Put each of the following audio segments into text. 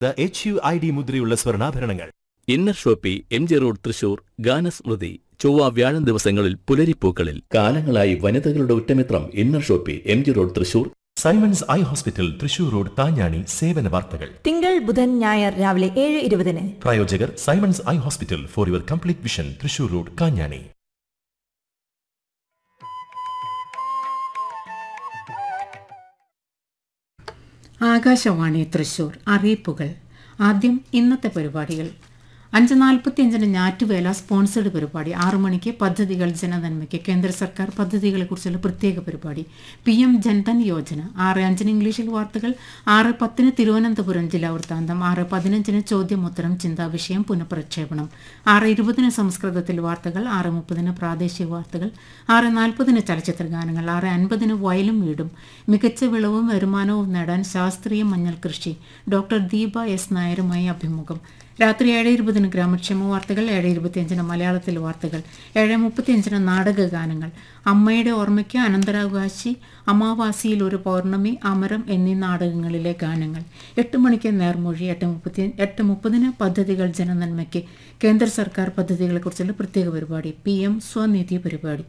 H U I D മുദ്രയുള്ള സ്വർണ്ണാഭരണങ്ങൾ Inner Shoppe M G road Thrissur ഗാനസ്മൃതി ചൊവ്വ വ്യാഴം ദിവസങ്ങളിൽ പുലരിപ്പൂക്കളിൽ കാലങ്ങളായി വനിതകളുടെ ഉറ്റമിത്രം Inner Shoppe M G road Thrissur Simon's eye hospital Thrissur road Thanjani സേവന വാർത്തകൾ തിങ്കൾ ബുധൻ ഞായർ രാവിലെ ഏഴ് ഇരുപതിന് പ്രായോജകർ Simon's eye hospital for your complete vision Thrissur road Kanjani Akashvani Thrissur അറിയിപ്പുകൾ ആദ്യം ഇന്നത്തെ പരിപാടികൾ അഞ്ച് നാൽപ്പത്തിയഞ്ചിന് ഞാറ്റുവേല സ്പോൺസേഡ് പരിപാടി ആറു മണിക്ക് പദ്ധതികൾ ജനനന്മയ്ക്ക് കേന്ദ്ര സർക്കാർ പദ്ധതികളെക്കുറിച്ചുള്ള പ്രത്യേക പരിപാടി പി എം ജൻധൻ യോജന ആറ് അഞ്ചിന് ഇംഗ്ലീഷിൽ വാർത്തകൾ ആറ് പത്തിന് തിരുവനന്തപുരം ജില്ലാ വൃത്താന്തം ആറ് പതിനഞ്ചിന് ചോദ്യമുത്തരം ചിന്താവിഷയം പുനഃപ്രക്ഷേപണം ആറ് ഇരുപതിന് സംസ്കൃതത്തിൽ വാർത്തകൾ ആറ് മുപ്പതിന് പ്രാദേശിക വാർത്തകൾ ആറ് നാൽപ്പതിന് ചലച്ചിത്ര ഗാനങ്ങൾ ആറ് അൻപതിന് വയലും വീടും മികച്ച വിളവും വരുമാനവും നേടാൻ ശാസ്ത്രീയ മഞ്ഞൾ കൃഷി ഡോക്ടർ ദീപ എസ് നായരുമായി അഭിമുഖം രാത്രി ഏഴ് ഇരുപതിന് ഗ്രാമക്ഷേമ വാർത്തകൾ ഏഴ് ഇരുപത്തിയഞ്ചിന് മലയാളത്തിൽ വാർത്തകൾ ഏഴ് മുപ്പത്തിയഞ്ചിന് നാടക ഗാനങ്ങൾ അമ്മയുടെ ഓർമ്മയ്ക്ക് അനന്തരാവകാശി അമാവാസിയിൽ ഒരു പൗർണമി അമരം എന്നീ നാടകങ്ങളിലെ ഗാനങ്ങൾ എട്ട് മണിക്ക് നേർമൊഴി എട്ട് മുപ്പത്തി എട്ട് മുപ്പതിന് പദ്ധതികൾ ജനനന്മയ്ക്ക് കേന്ദ്ര സർക്കാർ പദ്ധതികളെക്കുറിച്ചുള്ള പ്രത്യേക പരിപാടി പി എം സ്വനിധി പരിപാടി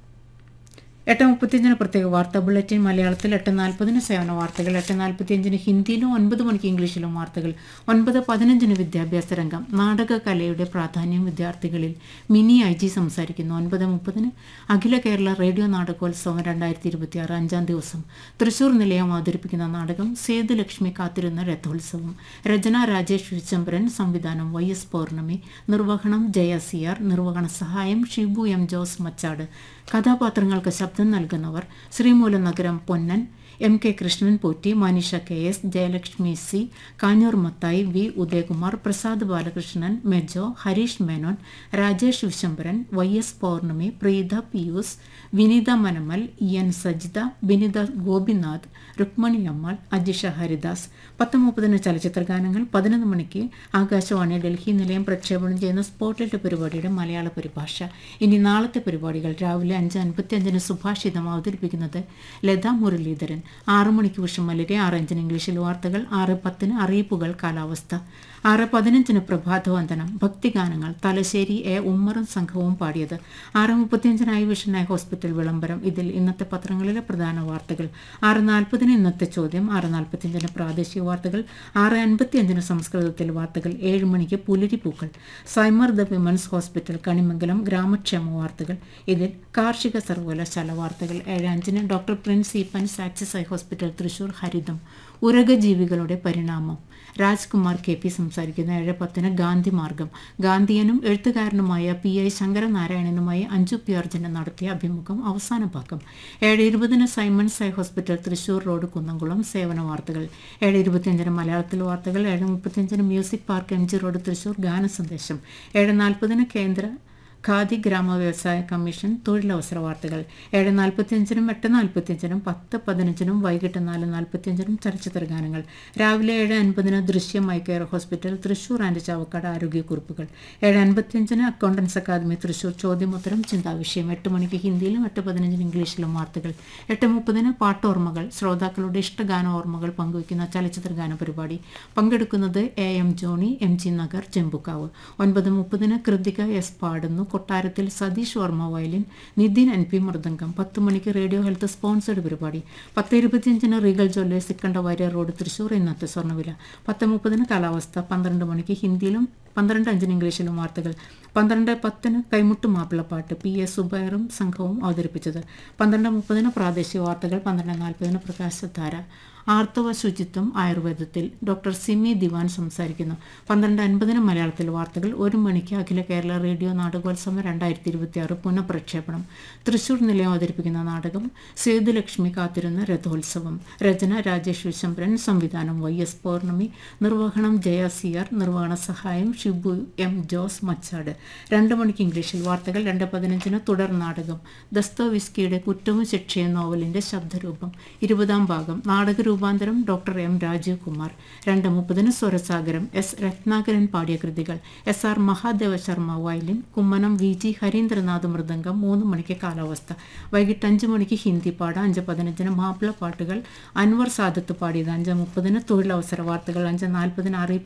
എട്ട് മുപ്പത്തിയഞ്ചിന് പ്രത്യേക വാർത്താ ബുള്ളറ്റിൻ മലയാളത്തിൽ എട്ട് നാൽപ്പതിന് സേവന വാർത്തകൾ എട്ട് നാൽപ്പത്തിയഞ്ചിന് ഹിന്ദിയിലും ഒൻപത് മണിക്ക് ഇംഗ്ലീഷിലും വാർത്തകൾ ഒൻപത് പതിനഞ്ചിന് വിദ്യാഭ്യാസ രംഗം നാടകകലയുടെ പ്രാധാന്യം വിദ്യാർത്ഥികളിൽ മിനി ഐ ജി സംസാരിക്കുന്നു ഒൻപത് മുപ്പതിന് അഖില കേരള റേഡിയോ നാടകോത്സവം രണ്ടായിരത്തി ഇരുപത്തിയാറ് അഞ്ചാം ദിവസം തൃശൂർ നിലയം അവതരിപ്പിക്കുന്ന നാടകം സേതുലക്ഷ്മി കാത്തിരുന്ന രഥോത്സവം രചന രാജേഷ് വിച്ചംബരൻ സംവിധാനം വൈ എസ് പൗർണമി നിർവഹണം ജയ സി ആർ നിർവഹണ സഹായം ഷിബു എം ജോസ് മച്ചാട് കഥാപാത്രങ്ങൾക്ക് ശബ്ദം നൽകുന്നവർ Sreemoolam Nagaram Ponnan M K Krishnan Potti Manisha K S Jayalakshmi C Kanjoor Mathai V Udayakumar Prasad Balakrishnan Mejo Harish Menon Rajesh Vishambaran Y S Pournami Preetha Pius Vineetha Manamal E N Sajitha Vinitha Gopinath Rukmani Ammal Ajisha Haridas പത്ത് മുപ്പതിന് ചലച്ചിത്ര ഗാനങ്ങൾ പതിനൊന്ന് മണിക്ക് ആകാശവാണി ഡൽഹി നിലയം പ്രക്ഷേപണം ചെയ്യുന്ന സ്പോട്ട്ലൈറ്റ് പരിപാടിയുടെ മലയാള പരിഭാഷ ഇനി നാളത്തെ പരിപാടികൾ രാവിലെ അഞ്ച് അൻപത്തി അഞ്ചിന് സുഭാഷിതം അവതരിപ്പിക്കുന്നത് ലതാ മുരളീധരൻ ആറു മണിക്ക് വിഷമലരി ആറ് അഞ്ചിന് ഇംഗ്ലീഷിൽ വാർത്തകൾ ആറ് പത്തിന് അറിയിപ്പുകൾ കാലാവസ്ഥ ആറ് പതിനഞ്ചിന് പ്രഭാതവന്ദനം ഭക്തിഗാനങ്ങൾ തലശ്ശേരി എ ഉമ്മറും സംഘവും പാടിയത് ആറ് മുപ്പത്തിയഞ്ചിനായി വിഷനായ ഹോസ്പിറ്റൽ വിളംബരം ഇതിൽ ഇന്നത്തെ പത്രങ്ങളിലെ പ്രധാന വാർത്തകൾ ആറ് നാൽപ്പതിന് ഇന്നത്തെ ചോദ്യം ആറ് നാൽപ്പത്തിയഞ്ചിന് പ്രാദേശിക വാർത്തകൾ ആറ് അൻപത്തിയഞ്ചിന് സംസ്കൃതത്തിൽ വാർത്തകൾ ഏഴ് മണിക്ക് പുലരിപ്പൂക്കൾ Simar the women's hospital Kanimangalam ഗ്രാമക്ഷേമ വാർത്തകൾ ഇതിൽ കാർഷിക സർവകലാശാല വാർത്തകൾ ഏഴ് അഞ്ചിന് ഡോക്ടർ പ്രിൻസ് ഈപ്പൻ സാക്സിസ് ഐ ഹോസ്പിറ്റൽ തൃശൂർ ഹരിതം ഉരകജീവികളുടെ പരിണാമം രാജ്കുമാർ കെ പി സംസാരിക്കുന്ന ഏഴ് പത്തിന് ഗാന്ധി മാർഗം ഗാന്ധിയനും എഴുത്തുകാരനുമായ പി ഐ ശങ്കരനാരായണനുമായി അഞ്ജു പി അർജുനൻ നടത്തിയ അഭിമുഖം അവസാന ഭാഗം ഏഴ് ഇരുപതിന് Simon's eye hospital Thrissur road Kunnamkulam സേവന വാർത്തകൾ ഏഴ് ഇരുപത്തിയഞ്ചിന് മലയാളത്തിൽ വാർത്തകൾ ഏഴ് മുപ്പത്തിയഞ്ചിന് music park M G road Thrissur ഗാന സന്ദേശം ഏഴ് നാൽപ്പതിന് കേന്ദ്ര ഖാദി ഗ്രാമ വ്യവസായ കമ്മീഷൻ തൊഴിലവസര വാർത്തകൾ ഏഴ് നാൽപ്പത്തിയഞ്ചിനും എട്ട് നാൽപ്പത്തിയഞ്ചിനും പത്ത് പതിനഞ്ചിനും വൈകിട്ട് നാല് നാൽപ്പത്തിയഞ്ചിനും ചലച്ചിത്ര ഗാനങ്ങൾ രാവിലെ ഏഴ് അൻപതിന് Drishyam eye care hospital Thrissur and Chavakkad ആരോഗ്യക്കുറിപ്പുകൾ ഏഴ് അൻപത്തിയഞ്ചിന് അക്കൗണ്ടൻസ് അക്കാദമി തൃശൂർ ചോദ്യമുത്തരം ചിന്താവിഷയം എട്ട് മണിക്ക് ഹിന്ദിയിലും എട്ട് പതിനഞ്ചിന് ഇംഗ്ലീഷിലും വാർത്തകൾ എട്ട് മുപ്പതിന് പാട്ടോർമ്മകൾ ശ്രോതാക്കളുടെ ഇഷ്ടഗാന ഓർമ്മകൾ പങ്കുവയ്ക്കുന്ന ചലച്ചിത്ര ഗാന പരിപാടി പങ്കെടുക്കുന്നത് A M Johny M G Nagar Chembukkavu ഒൻപത് മുപ്പതിന് കൃതിക എസ് പാടുന്നു Kottarathil Satheesh Varma violin Nithin N P mridangam പത്ത് മണിക്ക് റേഡിയോ ഹെൽത്ത് സ്പോൺസേഡ് പരിപാടി പത്ത് ഇരുപത്തിയഞ്ചിന് Regal jewellers Sikkanda Warrier road Thrissur ഇന്നത്തെ സ്വർണ്ണവില പത്ത് മുപ്പതിന് കാലാവസ്ഥ പന്ത്രണ്ട് മണിക്ക് ഹിന്ദിയിലും പന്ത്രണ്ട് അഞ്ചിന് ഇംഗ്ലീഷിലും വാർത്തകൾ പന്ത്രണ്ട് പത്തിന് കൈമുട്ട് മാപ്പിളപ്പാട്ട് പി എസ് സുബൈറും സംഘവും അവതരിപ്പിച്ചത് പന്ത്രണ്ട് മുപ്പതിന് പ്രാദേശിക വാർത്തകൾ പന്ത്രണ്ട് നാൽപ്പതിന് പ്രകാശധാര ആർത്തവ ശുചിത്വം ആയുർവേദത്തിൽ ഡോക്ടർ സിമി ദിവാൻ സംസാരിക്കുന്നു പന്ത്രണ്ട് അൻപതിന് മലയാളത്തിൽ വാർത്തകൾ ഒരു മണിക്ക് അഖില കേരള റേഡിയോ നാടകോത്സവം രണ്ടായിരത്തി ഇരുപത്തിയാറ് പുനഃപ്രക്ഷേപണം തൃശൂർ നിലയം അവതരിപ്പിക്കുന്ന നാടകം സേതുലക്ഷ്മി കാത്തിരുന്ന രഥോത്സവം രചന രാജേഷ് വിശംബരൻ സംവിധാനം വൈ എസ് പൗർണമി നിർവഹണം ജയ സി ആർ നിർവഹണ സഹായം ഷിബു എം ജോസ് മച്ചാട് രണ്ട് മണിക്ക് ഇംഗ്ലീഷിൽ വാർത്തകൾ രണ്ട് പതിനഞ്ചിന് തുടർ നാടകം ദസ്തോവിസ്കിയുടെ കുറ്റവും ശിക്ഷയും നോവലിന്റെ ശബ്ദരൂപം ഇരുപതാം ഭാഗം നാടകരൂപം രൂപാന്തരം ഡോക്ടർ എം രാജീവ് കുമാർ രണ്ട് മുപ്പതിന് സ്വരസാഗരം എസ് രത്നാകരൻ പാടിയ കൃതികൾ S R Mahadeva Sharma violin Kummanam V G Harindranath mridangam മൂന്ന് മണിക്ക് കാലാവസ്ഥ വൈകിട്ട് അഞ്ച് മണിക്ക് ഹിന്ദി പാഠം അഞ്ച് പതിനഞ്ചിന് മാപ്പിള പാട്ടുകൾ അൻവർ സാദത്ത് പാടിയത് അഞ്ച് മുപ്പതിന് തൊഴിലവസര വാർത്തകൾ അഞ്ച് നാൽപ്പതിന് അറിയിപ്പ്